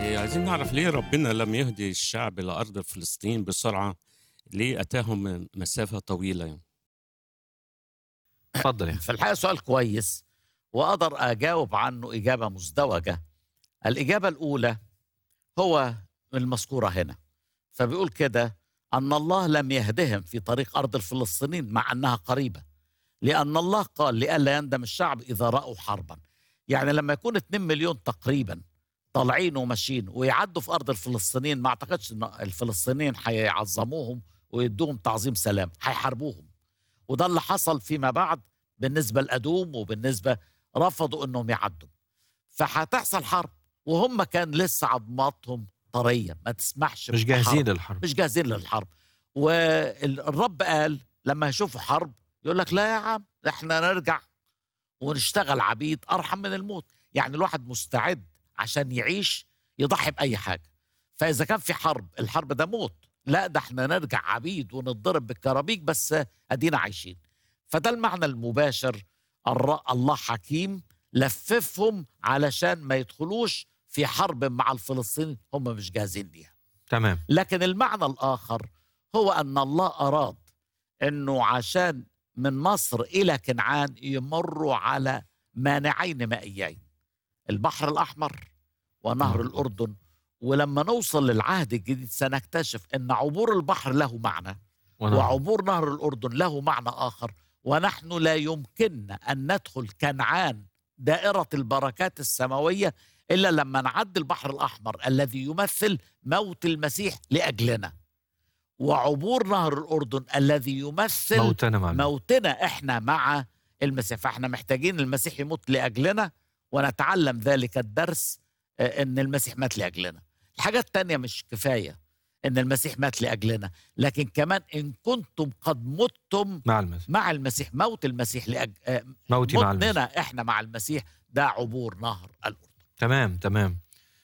إيه، عايزين نعرف ليه ربنا لم يهدي الشعب لأرض فلسطين بسرعة ليه أتاهم من مسافة طويلة يعني اتفضل يعني في الحقيقة سؤال كويس وأقدر أجاوب عنه إجابة مزدوجة الإجابة الأولى هو المذكورة هنا فبيقول كده أن الله لم يهدهم في طريق أرض الفلسطينيين مع أنها قريبة لأن الله قال لئلا يندم الشعب إذا رأوا حربا يعني لما يكون 2 مليون تقريبا طالعين وماشيين ويعدوا في أرض الفلسطينيين ما أعتقدش أن الفلسطينيين هيعظموهم ويدوهم تعظيم سلام هيحاربوهم وده اللي حصل فيما بعد بالنسبة لأدوم وبالنسبة رفضوا أنهم يعدوا فهتحصل حرب وهم كان لسه عظماتهم طرية ما تسمحش مش بحرب. جاهزين للحرب مش جاهزين للحرب والرب قال لما يشوفوا حرب يقول لك لا يا عم احنا نرجع ونشتغل عبيد ارحم من الموت يعني الواحد مستعد عشان يعيش يضحي باي حاجه فاذا كان في حرب الحرب ده موت لا ده احنا نرجع عبيد ونتضرب بالكرابيك بس ادينا عايشين فده المعنى المباشر الر- الله حكيم لففهم علشان ما يدخلوش في حرب مع الفلسطينيين هم مش جاهزين ليها تمام لكن المعنى الآخر هو أن الله أراد أنه عشان من مصر إلى كنعان يمروا على مانعين مائيين البحر الأحمر ونهر نعم. الأردن ولما نوصل للعهد الجديد سنكتشف أن عبور البحر له معنى ونعم. وعبور نهر الأردن له معنى آخر ونحن لا يمكننا أن ندخل كنعان دائرة البركات السماوية إلا لما نعدي البحر الأحمر الذي يمثل موت المسيح لأجلنا وعبور نهر الأردن الذي يمثل موتنا مع الموت. موتنا إحنا مع المسيح فإحنا محتاجين المسيح يموت لأجلنا ونتعلم ذلك الدرس آه، إن المسيح مات لأجلنا الحاجة التانية مش كفاية إن المسيح مات لأجلنا لكن كمان إن كنتم قد متم مع المسيح مع المسيح موت المسيح لأج... آه، موتي مع المسيح موتنا إحنا مع المسيح ده عبور نهر الأردن تمام تمام